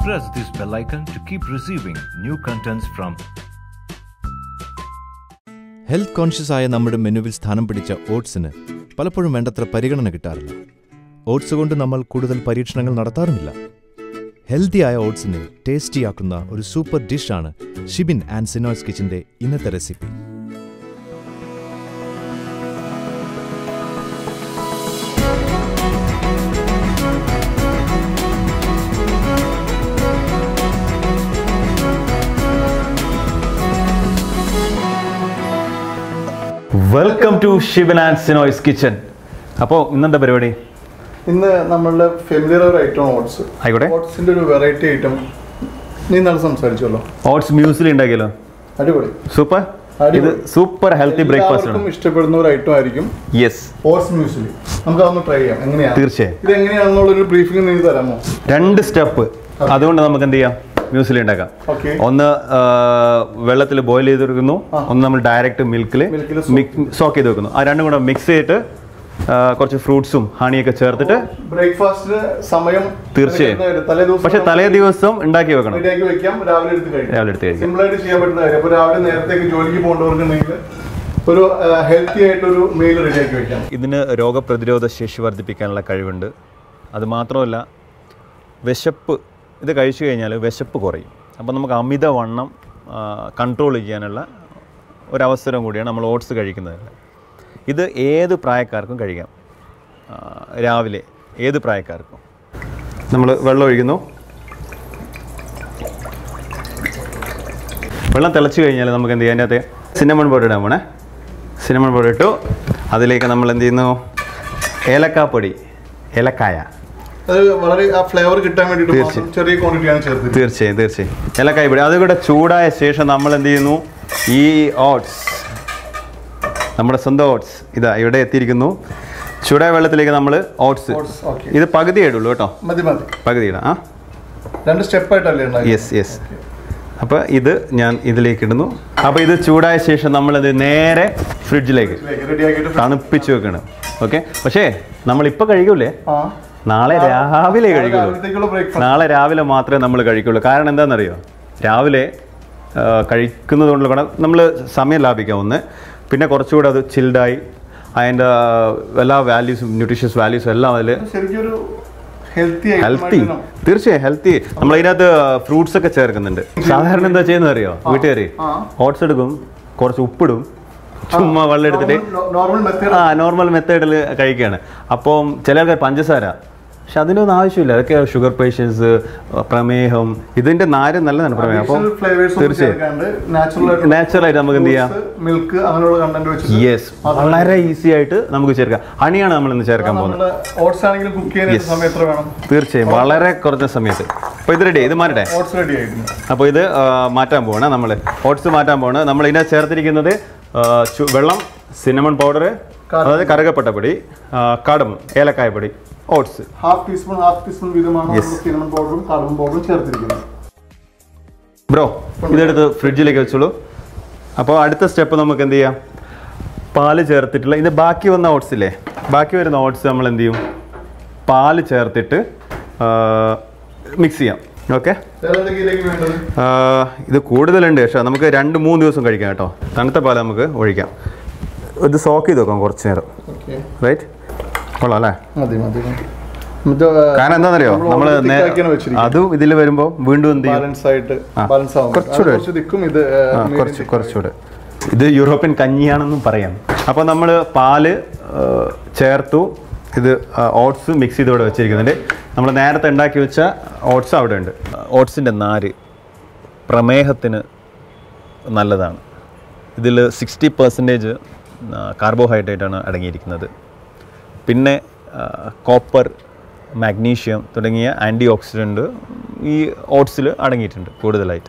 press this bell icon to keep receiving new contents from health conscious ആയ നമ്മുടെ മെനുവിൽ സ്ഥാനം പിടിച്ച ഓട്സിന് പലപ്പോഴും വേണ്ടത്ര പരിഗണന കിട്ടാറില്ല ഓട്സ് കൊണ്ട് നമ്മൾ കൂടുതൽ പരീക്ഷണങ്ങൾ നടത്താറുമില്ല ഹെൽത്തിയായ ഓട്സിനെ ടേസ്റ്റിയാക്കുന്ന ഒരു സൂപ്പർ ഡിഷാണ് ഷിബിൻ ആൻഡ് സിനോയ്സ് കിച്ചന്റെ ഇന്നത്തെ recipe welcome to Shibin and Sinoy's kitchen അപ്പോൾ ഇന്നെന്താ പരിപാടി ഇന്ന് നമ്മളുടെ ഫെമിലിയർ ഒരു ഐറ്റം ഓട്സ് ആയിക്കോട്ടെ ഓട്സിന്റെ ഒരു വെറൈറ്റി ഐറ്റം നീ നാളെ സംസാരിച്ചല്ലോ ഓട്സ് മ്യൂസിൽ ഉണ്ടാക്കിയല്ലോ അടിപൊളി സൂപ്പർ അടിപൊളി. ഇത് സൂപ്പർ ഹെൽത്തി ബ്രേക്ക്ഫാസ്റ്റ് എല്ലാവർക്കും ആണ് ഇഷ്ടപ്പെടുന്ന ഒരു ഐറ്റം ആയിരിക്കും യെസ് ഓട്സ് മ്യൂസിലി നമുക്ക് അതൊന്ന് ട്രൈ ചെയ്യാം എങ്ങനെയാണ് തീർച്ചയായും. ഇത് എങ്ങനെയാണെന്നുള്ളൊരു ബ്രീഫിംഗ് നീ തരാമോ രണ്ട് സ്റ്റെപ്പ് അതുകൊണ്ട് നമുക്ക് എന്ത് ചെയ്യാം മ്യൂസിൽ ഉണ്ടാക്കാം ഓക്കെ ഒന്ന് വെള്ളത്തിൽ ബോയിൽ ചെയ്തെടുക്കുന്നു ഒന്ന് നമ്മൾ ഡയറക്റ്റ് മിൽക്കിൽ മിൽക്കില് സോക്ക് ചെയ്ത് വെക്കുന്നു ആ രണ്ടും കൂടെ മിക്സ് ചെയ്തിട്ട് ആ, കുറച്ച് ഫ്രൂട്ട്സും ഹണിയൊക്കെ ചേർത്തിട്ട് ബ്രേക്ക്ഫാസ്റ്റിന് സമയം തീർച്ചയായും. തലേ ദിവസം പക്ഷെ തലേ ദിവസം ഉണ്ടാക്കി വെക്കണം റെഡിയാക്കി വെക്കാം രാവിലെ എടുത്ത് കഴിക്കാം രാവിലെ എടുത്ത് കഴിക്കാം സിമ്പിൾ ആയിട്ട് ചെയ്യാൻ പറ്റുന്ന കാര്യം അപ്പൊ രാവിലെ നേരത്തേക്ക് ജോലിക്ക് പോകേണ്ടവർക്കുണ്ടെങ്കിൽ ഒരു ഹെൽത്തി ആയിട്ടൊരു മീൽ റെഡിയാക്കി വെക്കാം ഇതിന് രോഗപ്രതിരോധ ശേഷി വർദ്ധിപ്പിക്കാനുള്ള കഴിവുണ്ട് അത് മാത്രമല്ല വിശപ്പ് ഇത് കഴിച്ചു കഴിഞ്ഞാൽ വിശപ്പ് കുറയും അപ്പോൾ നമുക്ക് അമിതവണ്ണം കൺട്രോൾ ചെയ്യാനുള്ള ഒരവസരം കൂടിയാണ് നമ്മൾ ഓട്സ് കഴിക്കുന്നത് ഇത് ഏത് പ്രായക്കാർക്കും കഴിക്കാം ആ, രാവിലെ ഏത് പ്രായക്കാർക്കും നമ്മൾ വെള്ളം ഒഴിക്കുന്നു വെള്ളം തിളച്ച് കഴിഞ്ഞാൽ നമുക്ക് എന്ത് ചെയ്യാം അതിൻ്റെ അകത്ത് സിന്നമൺ പൗഡർ ഇടാൻ പോണേ സിന്നമൺ പൗഡർ ഇട്ടു അതിലേക്ക് നമ്മൾ എന്ത് ചെയ്യുന്നു ഏലക്കാപ്പൊടി ഏലക്കായ അത് വളരെ ആ ഫ്ലേവർ കിട്ടാൻ വേണ്ടിയിട്ട് മാത്രം തീർച്ചയായും. ചെറിയ ക്വാണ്ടിറ്റിയാണ് ചേർത്തിരിക്കുന്നത് തീർച്ചയായും തീർച്ചയായും ഏലക്കായ പൊടി അതുകൂടെ ചൂടായ ശേഷം നമ്മൾ എന്ത് ചെയ്യുന്നു ഈ ഓട്സ് നമ്മുടെ സ്വന്തം ഓട്സ് ഇതാ ഇവിടെ എത്തിയിരിക്കുന്നു ചൂടായ വെള്ളത്തിലേക്ക് നമ്മൾ ഓട്സ് Oats, okay. ഇത് പകുതി ഇടുള്ളൂ കേട്ടോ മതി മതി പകുതി ഇടാം ആ രണ്ട് സ്റ്റെപ്പ് ആയിട്ടല്ലേ ഉണ്ടായത് യെസ് യെസ് അപ്പോൾ ഇത് ഞാൻ ഇതിലേക്ക് ഇടുന്നു അപ്പോൾ ഇത് ചൂടായ ശേഷം നമ്മളത് നേരെ ഫ്രിഡ്ജിലേക്ക് റെഡിയാക്കിയിട്ട് തണുപ്പിച്ച് വെക്കണം ഓക്കെ പക്ഷേ നമ്മളിപ്പോൾ കഴിക്കൂലേ ആ നാളെ രാവിലെ കഴിക്കുള്ളൂ രാവിലത്തേക്കുള്ള ബ്രേക്ക്ഫാസ്റ്റ് നാളെ രാവിലെ മാത്രമേ നമ്മൾ കഴിക്കുള്ളൂ കാരണം എന്താണെന്നറിയോ രാവിലെ ആ, കഴിക്കുന്നത് കൊണ്ട് കൂടെ നമ്മൾ സമയം ലാഭിക്കാം ഒന്ന് പിന്നെ കുറച്ചുകൂടെ അത് ചിൽഡായി അതിൻ്റെ എല്ലാ വാല്യൂസും ന്യൂട്രീഷ്യസ് വാല്യൂസും എല്ലാം അതിൽ ശരിക്കും ഒരു ഹെൽത്തി ഹെൽത്തി തീർച്ചയായും ഹെൽത്തി നമ്മൾ അതിനകത്ത് ഫ്രൂട്ട്സ് ഒക്കെ ചേർക്കുന്നുണ്ട് സാധാരണ എന്താ ചെയ്യുന്നത് അറിയോ വീട്ടുകാർ ആ. ഓട്സ് എടുക്കും കുറച്ച് ഉപ്പിടും ചുമ്മാ വെള്ളം എടുത്തിട്ട് നോർമൽ മെത്തേഡ് ആ നോർമൽ മെത്തേഡിൽ കഴിക്കുകയാണ് അപ്പം ചില ആൾക്കാർ പഞ്ചസാര പക്ഷെ അതിനൊന്നും ആവശ്യമില്ല അതൊക്കെ ഷുഗർ പേഷ്യൻസ് പ്രമേഹം ഇതിന്റെ നാര് നല്ലതാണ് പ്രമേഹം അപ്പം ഫ്ലേവേഴ്സ് തീർച്ചയായും നാച്ചുറൽ ആയിട്ട് നാച്ചുറൽ ആയിട്ട് നമുക്ക് എന്ത് ചെയ്യാം മിൽക്ക് അങ്ങനെയുള്ള കണ്ടന്റ് വെച്ചിട്ട് യെസ് വളരെ ഈസി ആയിട്ട് നമുക്ക് ചേർക്കാം ഹണിയാണ് നമ്മൾ ഇന്ന് ചേർക്കാൻ പോകുന്നത് നമ്മുടെ ഓട്സ് ആണെങ്കിലും കുക്ക് ചെയ്യാൻ സമയം എത്ര വേണം തീർച്ചയായും വളരെ കുറഞ്ഞ സമയത്ത് അപ്പോൾ ഇത് റെഡി ഇത് മാറ്റട്ടെ ഓട്സ് റെഡി ആയിരുന്നു അപ്പോൾ ഇത് ആ, മാറ്റാൻ പോവാണ് നമ്മൾ ഓട്സ് മാറ്റാൻ പോവാണ് നമ്മൾ ഇതിനകത്ത് ചേർത്തിരിക്കുന്നത് ആ, ചു- വെള്ളം സിനമൺ പൗഡർ അതായത് കറുകപ്പട്ടപ്പൊടി കടം ഏലക്കായ പൊടി oats half teaspoon half teaspoon വീതമാണ് Yes. സിനമൺ പൗഡറും കാർബൺ പൗഡറും ചേർത്തിരിക്കുന്നത് ബ്രോ ഇതെടുത്ത് ഫ്രിഡ്ജിലേക്ക് വെച്ചോളൂ അപ്പോൾ അടുത്ത സ്റ്റെപ്പ് നമുക്ക് എന്ത് ചെയ്യാം പാല് ചേർത്തിട്ടുള്ള ഇത് ബാക്കി വന്ന ഓട്സ് ഇല്ലേ ബാക്കി വരുന്ന ഓട്സ് നമ്മൾ എന്ത് ചെയ്യും പാല് ചേർത്തിട്ട് മിക്സ് ചെയ്യാം ഓക്കെ വേറെ എന്തൊക്കെയിലേക്ക് വേണ്ടത് ഇത് കൂടുതലുണ്ട് പക്ഷേ നമുക്ക് രണ്ട് മൂന്ന് ദിവസം കഴിക്കാം കേട്ടോ തണുത്ത പാല് നമുക്ക് ഒഴിക്കാം ഇത് സോക്ക് ചെയ്ത് വെക്കാം കുറച്ച് നേരം ഓക്കെ റൈറ്റ് കൊള്ളാം അല്ലേ മതി മതി മതി മറ്റേ കാരണം എന്താണെന്നറിയോ നമ്മൾ നമ്മൾ വെച്ചിരിക്കുന്നത് അതും ഇതിൽ വരുമ്പോൾ വീണ്ടും എന്ത് ചെയ്യും ബാലൻസ് ആയിട്ട് ആ. ബാലൻസ് ആവും കുറച്ചുകൂടെ. കുറച്ച് ദിക്കും ഇത് ആ, കുറച്ച് കുറച്ചുകൂടെ ഇത് യൂറോപ്യൻ കഞ്ഞിയാണെന്നും പറയാം അപ്പോൾ നമ്മൾ പാല് ആ, ചേർത്തു ഇത് ഓട്സ് മിക്സ് ചെയ്ത് ഇവിടെ വെച്ചിരിക്കുന്നുണ്ട് നമ്മൾ നേരത്തെ ഉണ്ടാക്കി വെച്ച ഓട്സ് അവിടെ ഉണ്ട് ഓട്സിൻ്റെ നാര് പ്രമേഹത്തിന് നല്ലതാണ് ഇതിൽ സിക്സ്റ്റി പെർസെൻറ്റേജ് കാർബോഹൈഡ്രേറ്റാണ് അടങ്ങിയിരിക്കുന്നത് പിന്നെ കോപ്പർ മാഗ്നീഷ്യം തുടങ്ങിയ ആൻറ്റി ഓക്സിഡൻറ്റ് ഈ ഓട്സിൽ അടങ്ങിയിട്ടുണ്ട് കൂടുതലായിട്ട്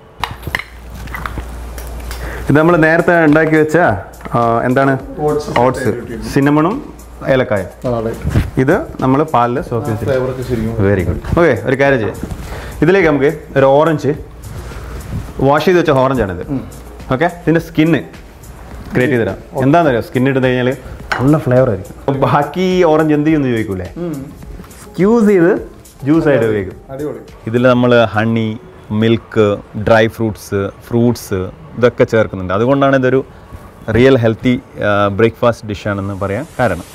ഇത് നമ്മൾ നേരത്തെ ഉണ്ടാക്കി വെച്ച ആ, എന്താണ് Oats ഓട്സ് സിന്നമണും ഏലക്കായും ഇത് നമ്മൾ പാലിൽ സോക്ക് വെച്ചിട്ട് ഫ്ലേവർ ഒക്കെ ശരിക്കും വെരി ഗുഡ് ഓക്കെ ഒരു കാര്യം ചെയ്യാം ഇതിലേക്ക് നമുക്ക് ഒരു ഓറഞ്ച് വാഷ് ചെയ്ത് വെച്ച ഓറഞ്ചാണിത് ഓക്കെ ഇതിൻ്റെ സ്കിന്ന് ക്രിയേറ്റ് ചെയ്ത് തരാം എന്താണെന്നറിയോ സ്കിൻ ഇട്ട് കഴിഞ്ഞാൽ നല്ല ഫ്ലേവർ ആയിരിക്കും ബാക്കി ഓറഞ്ച് എന്ത് ചെയ്യുമെന്ന് ചോദിക്കൂലേ സ്ക്യൂസ് ചെയ്ത് ജ്യൂസ് ആയിട്ട് ഉപയോഗിക്കും അടിപൊളി ഇതിൽ നമ്മൾ honey milk dry fruits fruits ഇതൊക്കെ ചേർക്കുന്നുണ്ട് അതുകൊണ്ടാണ് ഇതൊരു റിയൽ ഹെൽത്തി ബ്രേക്ക്ഫാസ്റ്റ് ഡിഷാണെന്ന് പറയാൻ കാരണം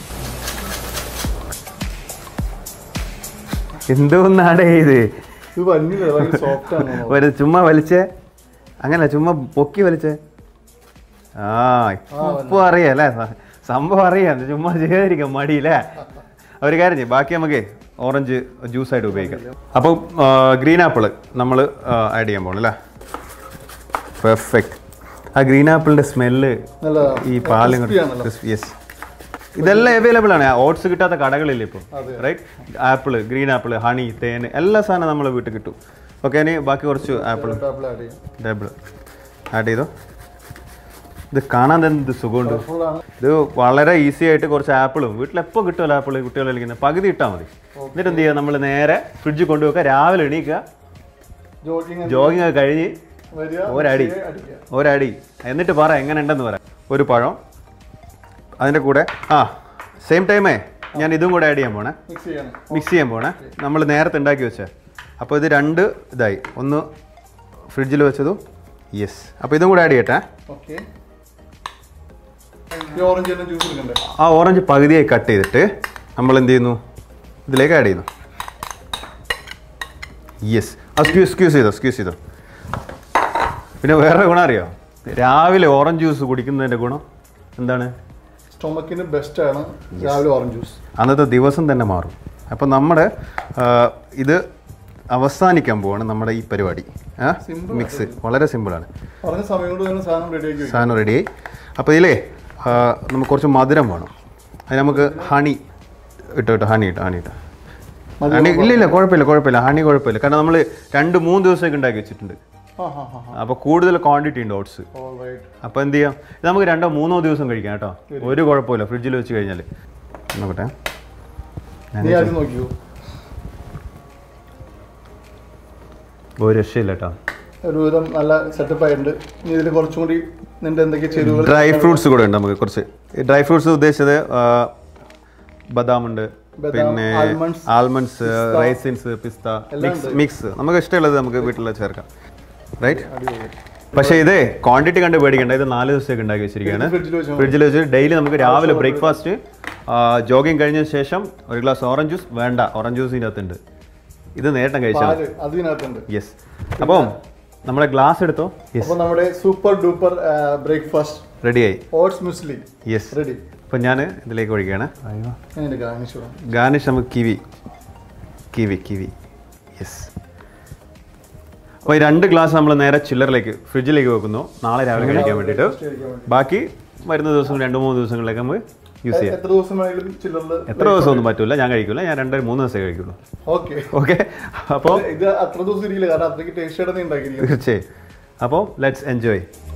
എന്തോന്നാടേ ഇത് ഇത് വലിയ ഭയങ്കര സോഫ്റ്റ് ആണ് ഒരു ചുമ്മാ വലിച്ചേ അങ്ങനെ ചുമ്മാ പൊക്കി വലിച്ചേ ആ ഇപ്പൊ അറിയാം അല്ലേ സ- സംഭവം അറിയാം ഇത് ചുമ്മാ ചെയ്യാതിരിക്കാം മടിയില്ലേ ഒരു കാര്യം ചെയ്യും ബാക്കി നമുക്ക് ഓറഞ്ച് ജ്യൂസ് ആയിട്ട് ഉപയോഗിക്കാം അപ്പോൾ ഗ്രീൻ ആപ്പിൾ നമ്മൾ ആഡ് ചെയ്യാൻ പോകണം അല്ലേ പെർഫെക്റ്റ് ആ ഗ്രീൻ ആപ്പിളിന്റെ സ്മെല്ല് നല്ല ഈ പാലും crispy ആണല്ലോ. യെസ് ഇതെല്ലാം അവൈലബിൾ ആണ് ഓട്സ് കിട്ടാത്ത കടകളില്ല ഇപ്പോൾ അതെ. Right apple green apple honey തേൻ എല്ലാ സാധനം നമ്മളെ വീട്ടിൽ കിട്ടും ഓക്കെ ഇനി ബാക്കി കുറച്ച് ആപ്പിൾ ടേബിൾ ആഡ് ചെയ്യാം ടേബിൾ ആഡ് ചെയ്തോ ഇത് കാണാൻ എന്ത് സുഖമുണ്ട് ഫുൾ ആണ് ഇത് വളരെ ഈസി ആയിട്ട് കുറച്ച് ആപ്പിളും വീട്ടിലെപ്പോൾ കിട്ടുമല്ലോ ആപ്പിൾ കുട്ടികൾ കളിക്കുന്നത് പകുതി ഇട്ടാൽ മതി എന്നിട്ട് എന്ത് ചെയ്യുക നമ്മൾ നേരെ ഫ്രിഡ്ജിൽ കൊണ്ടുവെക്കുക രാവിലെ എണീക്കുക ജോഗിങ് ജോഗിങ് ഒക്കെ കഴിഞ്ഞ് വരിക ഒരടി മിക്സിയെ അടിക്കുക. ഒരടി എന്നിട്ട് പറ എങ്ങനെ ഉണ്ടെന്ന് പറ ഒരു പഴം അതിൻ്റെ കൂടെ ആ സെയിം ടൈമേ ഞാൻ ഇതും കൂടെ ആഡ് ചെയ്യാൻ പോണേ മിക്സ് ചെയ്യണം മിക്സ് ചെയ്യാൻ പോണേ നമ്മൾ നേരത്തെ ഉണ്ടാക്കി വെച്ചേ അപ്പോൾ ഇത് രണ്ട് ഇതായി ഒന്ന് ഫ്രിഡ്ജിൽ വെച്ചതും യെസ് അപ്പോൾ ഇതും കൂടെ ആഡ് ചെയ്യട്ടെ ഓക്കെ ഈ ഓറഞ്ച് തന്നെ ജ്യൂസ് എടുക്കണ്ടേ ആ ഓറഞ്ച് പകുതിയായി കട്ട് ചെയ്തിട്ട് നമ്മൾ എന്ത് ചെയ്യുന്നു ഇതിലേക്ക് ആഡ് ചെയ്യുന്നു യെസ് ആ സ്ക്യൂസ് സ്ക്യൂസ് ചെയ്തോ സ്ക്യൂസ് ചെയ്തോ പിന്നെ വേറെ ഗുണം അറിയോ രാവിലെ ഓറഞ്ച് ജ്യൂസ് കുടിക്കുന്നതിൻ്റെ ഗുണം എന്താണ് സ്റ്റൊമക്കിന് ബെസ്റ്റ് ആണ് രാവിലെ ഓറഞ്ച് ജ്യൂസ് അന്നത്തെ ദിവസം തന്നെ മാറും അപ്പോൾ നമ്മുടെ ആ, ഇത് അവസാനിക്കാൻ പോവാണ് നമ്മുടെ ഈ പരിപാടി ആ Simple മിക്സ് വളരെ സിമ്പിളാണ് പറഞ്ഞ സമയം കൊണ്ട് തന്നെ സാധനം റെഡിയാക്കി വെക്കും സാധനം റെഡിയായി അപ്പോൾ ഇതിലേ ആ, നമുക്ക് കുറച്ച് മധുരം വേണം അതിന് നമുക്ക് ഹണി ഇട്ടോ ഇട്ടോ ഹണി ഇട്ടോ ഹണി ഇട്ടോ മധുരം ഹണി ഇല്ല ഇല്ല കുഴപ്പമില്ല കുഴപ്പമില്ല ഹണി കുഴപ്പമില്ല കാരണം നമ്മൾ രണ്ട് മൂന്ന് ദിവസമൊക്കെ ഉണ്ടാക്കി വെച്ചിട്ടുണ്ട് ആ ഹാ ഹാ ഹാ അപ്പോൾ കൂടുതൽ ക്വാണ്ടിറ്റി ഉണ്ട് ഓട്സ് ഓൾ റൈറ്റ് അപ്പോൾ എന്ത് ചെയ്യാം ഇത് നമുക്ക് രണ്ടോ മൂന്നോ ദിവസം കഴിക്കാം കേട്ടോ ഒരു കുഴപ്പമില്ല ഫ്രിഡ്ജിൽ വെച്ച് കഴിഞ്ഞാൽ നോക്കട്ടെ ഞാൻ നീ ആദ്യം നോക്കിയോ ഒരു രക്ഷയില്ല കേട്ടോ ഒരുവിധം നല്ല സെറ്റപ്പ് ആയിട്ടുണ്ട് ഇനി ഇതിൽ കുറച്ചും കൂടി നിന്റെ എന്തൊക്കെ ചേരുവകൾ ഡ്രൈ ഫ്രൂട്ട്സ് കൂടെ ഉണ്ട് നമുക്ക് കുറച്ച് ഡ്രൈ ഫ്രൂട്ട്സ് ഉദ്ദേശിച്ചത് ആ, ബദാം ഉണ്ട് ബദാം, പിന്നെ almonds, ആൽമണ്ട്സ് റൈസിൻസ് പിസ്ത മിക്സ് മിക്സ് നമുക്ക് ഇഷ്ടമുള്ളത് നമുക്ക് വീട്ടിൽ ചേർക്കാം റൈറ്റ് അടിപൊളി പക്ഷേ ഇത് ക്വാണ്ടിറ്റി കണ്ട് പേടിക്കണ്ട ഇത് നാല് ദിവസമൊക്കെ ഉണ്ടാക്കി വെച്ചിരിക്കുകയാണ് ഫ്രിഡ്ജിൽ വെച്ചാൽ ഫ്രിഡ്ജിൽ വെച്ച് ഡെയിലി നമുക്ക് രാവിലെ ബ്രേക്ക്ഫാസ്റ്റ് ജോഗിങ് കഴിഞ്ഞ ശേഷം ഒരു ഗ്ലാസ് ഓറഞ്ച് ജ്യൂസ് വേണ്ട ഓറഞ്ച് ജ്യൂസ് ഇതിനകത്തുണ്ട് ഇത് നേട്ടം കഴിച്ചാൽ പാല് അതിനകത്തുണ്ട് യെസ് അപ്പം നമ്മുടെ ഗ്ലാസ് എടുത്തോ യെസ് അപ്പോൾ നമ്മുടെ സൂപ്പർ ഡൂപ്പർ ബ്രേക്ക്ഫാസ്റ്റ് റെഡിയായി ഓട്സ് മുസ്ലി യെസ് റെഡി അപ്പം ഞാൻ ഇതിലേക്ക് ഒഴിക്കുകയാണ് ഞാൻ എൻ്റെ ഗാർണിഷ് വിടാം ഗാർണിഷ് നമുക്ക് കിവി കിവി കിവി യെസ് അപ്പോൾ ഈ രണ്ട് ഗ്ലാസ് നമ്മൾ നേരെ ചില്ലറിലേക്ക് ഫ്രിഡ്ജിലേക്ക് വെക്കുന്നു നാളെ രാവിലെ കഴിക്കാൻ വേണ്ടിയിട്ട് ബാക്കി വരുന്ന ദിവസം രണ്ട് മൂന്ന് ദിവസങ്ങളിലേക്ക് നമുക്ക് യൂസ് ചെയ്യാം എത്ര ദിവസം വേണമെങ്കിലും ചില്ലറിൽ എത്ര ദിവസം ഒന്നും പറ്റില്ല ഞാൻ കഴിക്കില്ല ഞാൻ രണ്ട് മൂന്ന് ദിവസമേ കഴിക്കുള്ളൂ ഓക്കെ ഓക്കെ അപ്പോൾ ഇത് അത്ര ദിവസം ഇരിക്കില്ല കാരണം അത്രയ്ക്ക് ടേസ്റ്റ് ആയിട്ട് നീ ഉണ്ടാക്കിയിരിക്കും തീർച്ചയായും അപ്പോൾ ലെറ്റ്സ് എൻജോയ്